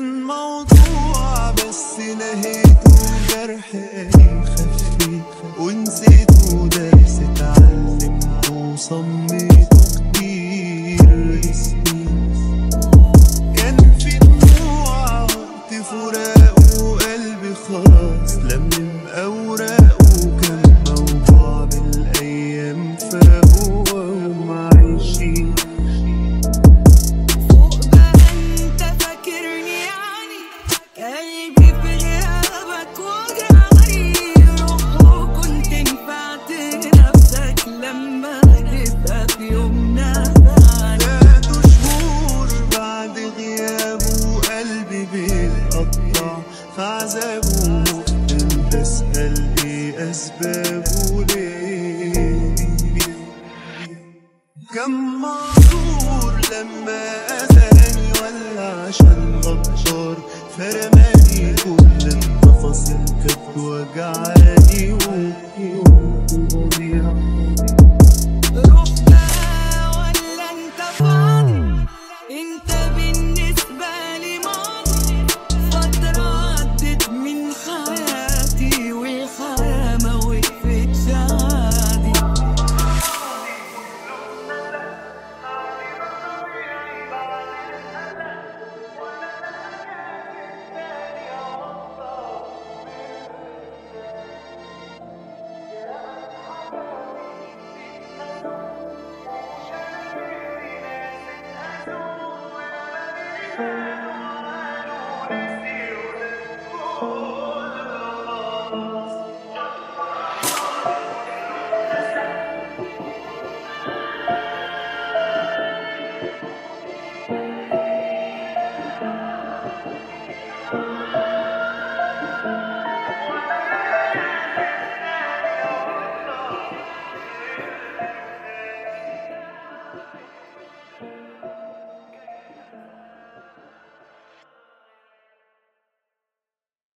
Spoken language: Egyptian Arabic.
كان موضوع بس نهيته جرح قليل خفيت ونسيته درس اتعلمته وصميته كتير سنين كان في دموع وقت فراقه وقلبي خلاص لملم أوراقه كان موضوع بالأيام فاقوا وهم عايشين فوق بقى انت فاكرني يعني قلبي في غيابك وجعاني روح وكنت نفعت نفسك لما تبقى في يومنا بعد فاتوا شهور بعد غيابه قلبي بيتقطع في عذابه فضلت أسأل إيه أسبابه ليه كم معذور لما أذاني ولا عشان غدار فرماني كل التفاصيل كانت وجعاني